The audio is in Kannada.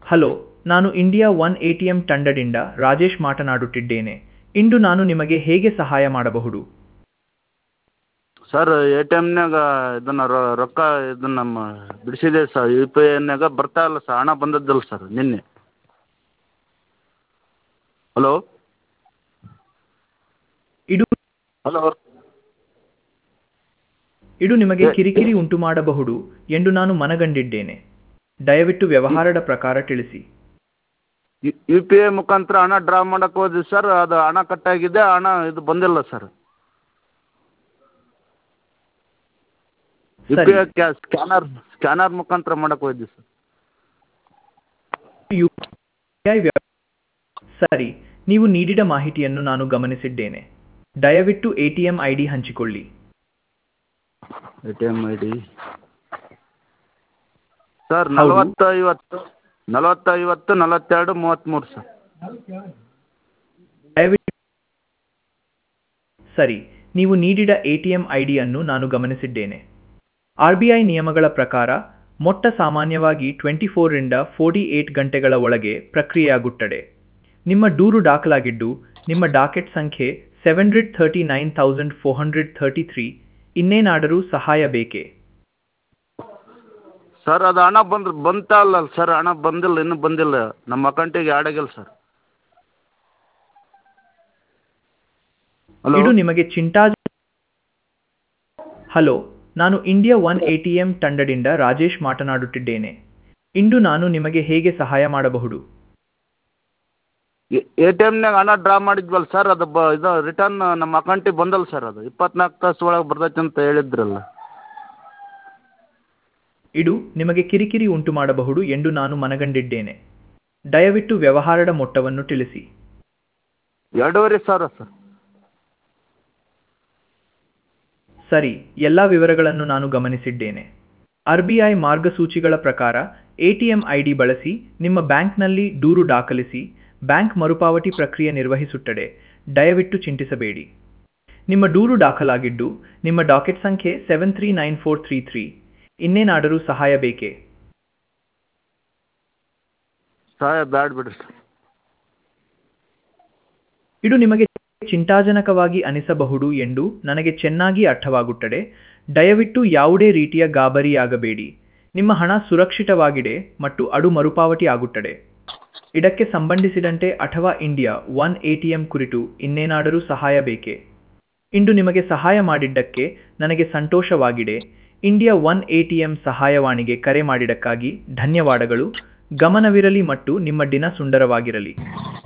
ಹಲೋ ನಾನು India One A T M ತಂಡದಿಂದ ರಾಜೇಶ್ ಮಾತನಾಡುತ್ತಿದ್ದೇನೆ ಇಂದು ನಾನು ನಿಮಗೆ ಹೇಗೆ ಸಹಾಯ ಮಾಡಬಹುದು ಸರ್ ಎ ಟಿ ಎಮ್ನಾಗ ಇದನ್ನು ರೊಕ್ಕ ಇದನ್ನು ನಮ್ಮ ಬಿಡಿಸಿದೆ ಸರ್ ಯು ಪಿ ಐನ್ಯಾಗ ಬರ್ತಾ ಇಲ್ಲ ಸರ್ ಹಣ ಬಂದದ್ದಿಲ್ಲ ಸರ್ ನಿನ್ನೆ ಹಲೋ ಇದು ಹಲೋ ಇದು ನಿಮಗೆ ಕಿರಿಕಿರಿ ಉಂಟು ಮಾಡಬಹುದು ಎಂದು ನಾನು ಮನಗಂಡಿದ್ದೇನೆ ದಯವಿಟ್ಟು ವ್ಯವಹಾರದ ಪ್ರಕಾರ ತಿಳಿಸಿ ಯು ಪಿ ಐ ಮುಖಾಂತರ ಹಣ ಡ್ರಾ ಮಾಡಕ್ಕೆ ಹೋದ್ವಿ ಸರ್ ಅದು ಹಣ ಕಟ್ಟಾಗಿದೆ ಹಣ ಇದು ಬಂದಿಲ್ಲ ಸರ್ ಯು ಸರಿ. ಪಿ ಐ ಕ್ಯಾ ಸ್ಕ್ಯಾನರ್ ಸ್ಕ್ಯಾನರ್ ಮುಖಾಂತರ ಮಾಡಕ್ಕೆ ಹೋದ್ವಿ ಸರ್ ಯು ಐ ವ್ಯ- ಸರಿ ನೀವು ನೀಡಿದ ಮಾಹಿತಿಯನ್ನು ನಾನು ಗಮನಿಸಿದ್ದೇನೆ ದಯವಿಟ್ಟು A T M I D ಹಂಚಿಕೊಳ್ಳಿ A T M I D sir ಹೌದು. ನಲವತ್ತು ಐವತ್ತು ನಲವತ್ತು ಐವತ್ತು ನಲವತ್ತೆರಡು ಮೂವತ್ತ್ಮೂರು ಸರ್ ದಯವಿಟ್ಟು ಸರಿ ನೀವು ನೀಡಿದ ಎ ಟಿ ಎಂ ಐ ಡಿಯನ್ನು ನಾನು ಗಮನಿಸಿದ್ದೇನೆ ಆರ್ ಬಿ ಐ ನಿಯಮಗಳ ಪ್ರಕಾರ ಮೊಟ್ಟ ಸಾಮಾನ್ಯವಾಗಿ ಟ್ವೆಂಟಿ ಫೋರಿಂದ ಫೋರ್ಟಿ ಏಟ್ ಗಂಟೆಗಳ ಒಳಗೆ ಪ್ರಕ್ರಿಯೆಯಾಗುತ್ತದೆ ನಿಮ್ಮ ದೂರು ದಾಖಲಾಗಿದ್ದು ನಿಮ್ಮ ಡಾಕೆಟ್ ಸಂಖ್ಯೆ seven hundred thirty nine thousand four hundred thirty three ಇನ್ನೇನಾದರೂ ಸಹಾಯ ಬೇಕೇ ಸರ್ ಅದು ಹಣ ಬಂದ್ರೆ ಬಂತಾ ಅಲ್ಲ ಸರ್ ಹಣ ಬಂದಿಲ್ಲ ಇನ್ನೂ ಬಂದಿಲ್ಲ ನಮ್ಮ ಅಕೌಂಟಿಗೆ ಆ್ಯಡ್ ಆಗಿಲ್ಲ ಸರ್ ಹಲೋ ಇದು ನಿಮಗೆ ಚಿಂತಾಜ ಹಲೋ ನಾನು India One A T M ತಂಡದಿಂದ ರಾಜೇಶ್ ಮಾತನಾಡುತ್ತಿದ್ದೇನೆ ಇಂದು ನಾನು ನಿಮಗೆ ಹೇಗೆ ಸಹಾಯ ಮಾಡಬಹುದು ಎ ಟಿ ಎಮ್ನಾಗ ಹಣ ಡ್ರಾ ಮಾಡಿದ್ವಲ್ಲ ಸರ್ ಅದು ಬ ಇದು ರಿಟರ್ನ್ ನಮ್ಮ ಅಕೌಂಟಿಗೆ ಬಂದಲ್ಲ ಸರ್ ಅದು ಇಪ್ಪತ್ನಾಲ್ಕು ತಾಸು ಒಳಗೆ ಬರ್ತೈತೆ ಅಂತ ಹೇಳಿದ್ರಲ್ಲ ಇದು ನಿಮಗೆ ಕಿರಿಕಿರಿ ಉಂಟು ಮಾಡಬಹುದು ಎಂದು ನಾನು ಮನಗಂಡಿದ್ದೇನೆ ದಯವಿಟ್ಟು ವ್ಯವಹಾರದ ಮೊತ್ತವನ್ನು ತಿಳಿಸಿ ಎರಡೂವರೆ ಸಾವಿರ ಸರ್ ಸರಿ ಎಲ್ಲ ವಿವರಗಳನ್ನು ನಾನು ಗಮನಿಸಿದ್ದೇನೆ ಆರ್ ಬಿ ಐ ಮಾರ್ಗಸೂಚಿಗಳ ಪ್ರಕಾರ ಎಟಿಎಂ ಐಡಿ ಬಳಸಿ ನಿಮ್ಮ ಬ್ಯಾಂಕ್ನಲ್ಲಿ ದೂರು ದಾಖಲಿಸಿ ಬ್ಯಾಂಕ್ ಮರುಪಾವತಿ ಪ್ರಕ್ರಿಯೆ ನಿರ್ವಹಿಸುತ್ತದೆ ದಯವಿಟ್ಟು ಚಿಂತಿಸಬೇಡಿ ನಿಮ್ಮ ದೂರು ದಾಖಲಾಗಿದ್ದು ನಿಮ್ಮ ಡಾಕೆಟ್ ಸಂಖ್ಯೆ seven three nine four three three ಇನ್ನೇನಾದರೂ ಸಹಾಯ ಬೇಕೇ ಸಹಾಯ ಬ್ಯಾಡ ಬಿಡ್ರಿ ಸರ್ ಇದು ನಿಮಗೆ ಚಿಂತಾಜನಕವಾಗಿ ಅನಿಸಬಹುದು ಎಂದು ನನಗೆ ಚೆನ್ನಾಗಿ ಅರ್ಥವಾಗುತ್ತದೆ ದಯವಿಟ್ಟು ಯಾವುದೇ ರೀತಿಯ ಗಾಬರಿಯಾಗಬೇಡಿ ನಿಮ್ಮ ಹಣ ಸುರಕ್ಷಿತವಾಗಿದೆ ಮತ್ತು ಅದು ಮರುಪಾವತಿ ಆಗುತ್ತದೆ ಇದಕ್ಕೆ ಸಂಬಂಧಿಸಿದಂತೆ ಅಥವಾ ಇಂಡಿಯಾ ಒನ್ ಎಟಿಎಂ ಕುರಿತು ಇನ್ನೇನಾದರೂ ಸಹಾಯ ಬೇಕೇ ಇಂದು ನಿಮಗೆ ಸಹಾಯ ಮಾಡಿದ್ದಕ್ಕೆ ನನಗೆ ಸಂತೋಷವಾಗಿದೆ ಇಂಡಿಯಾ ಒನ್ ಎಟಿಎಂ ಸಹಾಯವಾಣಿಗೆ ಕರೆ ಮಾಡಿದ್ದಕ್ಕಾಗಿ ಧನ್ಯವಾದಗಳು ಗಮನವಿರಲಿ ಮತ್ತು ನಿಮ್ಮ ದಿನ ಸುಂದರವಾಗಿರಲಿ